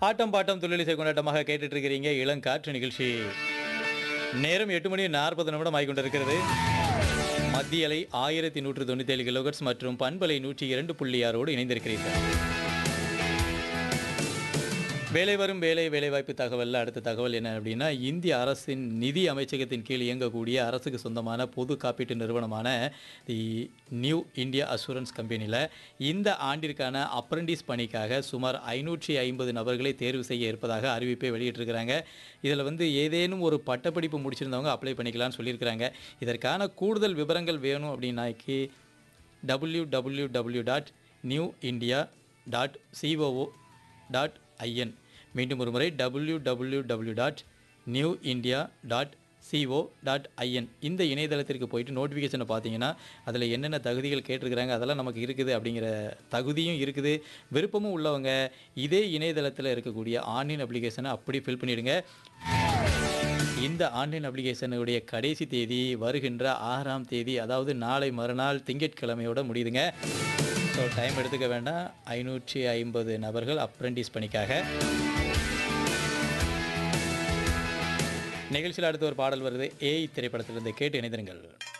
ஆட்டம் bottom துள்ளிசை கொண்டாட்டமாக கேட்டுட்டு இருக்கிறீங்க இளங்காற்று நிகழ்ச்சி நேரம் எட்டு மணி நாற்பது நிமிடம் ஆகிக்கொண்டிருக்கிறது மத்திய அலை ஆயிரத்தி நூற்று தொண்ணூற்றி ஏழு கிலோகட்ஸ் மற்றும் பண்பலை நூற்றி இரண்டு புள்ளி ஆறோடு இணைந்திருக்கிறீர்கள் வேலை வரும் வேலை வேலைவாய்ப்பு தகவலில் அடுத்த தகவல் என்ன அப்படின்னா இந்திய அரசின் நிதி அமைச்சகத்தின் கீழ் இயங்கக்கூடிய அரசுக்கு சொந்தமான பொது காப்பீட்டு நிறுவனமான தி நியூ இந்தியா அசூரன்ஸ் கம்பெனியில் இந்த ஆண்டிற்கான அப்ரண்டிஸ் பணிக்காக சுமார் ஐநூற்றி ஐம்பது நபர்களை தேர்வு செய்ய இருப்பதாக அறிவிப்பை வெளியிட்டிருக்கிறாங்க இதில் வந்து ஏதேனும் ஒரு பட்டப்படிப்பு முடிச்சிருந்தவங்க அப்ளை பண்ணிக்கலாம்னு சொல்லியிருக்கிறாங்க இதற்கான கூடுதல் விவரங்கள் வேணும் அப்படின்னாக்கி W W W dot new India dot COO dot IN மீண்டும் ஒரு முறை W W W dot new India dot CO dot IN இந்த இணையதளத்திற்கு போயிட்டு நோட்டிஃபிகேஷனை பார்த்தீங்கன்னா அதில் என்னென்ன தகுதிகள் கேட்டிருக்கிறாங்க அதெல்லாம் நமக்கு இருக்குது அப்படிங்கிற தகுதியும் இருக்குது விருப்பமும் உள்ளவங்க இதே இணையதளத்தில் இருக்கக்கூடிய ஆன்லைன் அப்ளிகேஷனை அப்படி ஃபில் பண்ணிவிடுங்க இந்த ஆன்லைன் அப்ளிகேஷனுடைய கடைசி தேதி வருகின்ற ஆறாம் தேதி அதாவது நாளை மறுநாள் திங்கட்கிழமையோட முடியுதுங்க ஸோ டைம் எடுத்துக்க வேண்டாம் ஐநூற்றி ஐம்பது நபர்கள் அப்ரெண்டிஸ் பணிக்காக நிகழ்ச்சியில் அடுத்த ஒரு பாடல் வருது ஏய் திரைப்படத்திலிருந்து கேட்டு இணைந்திருங்கள்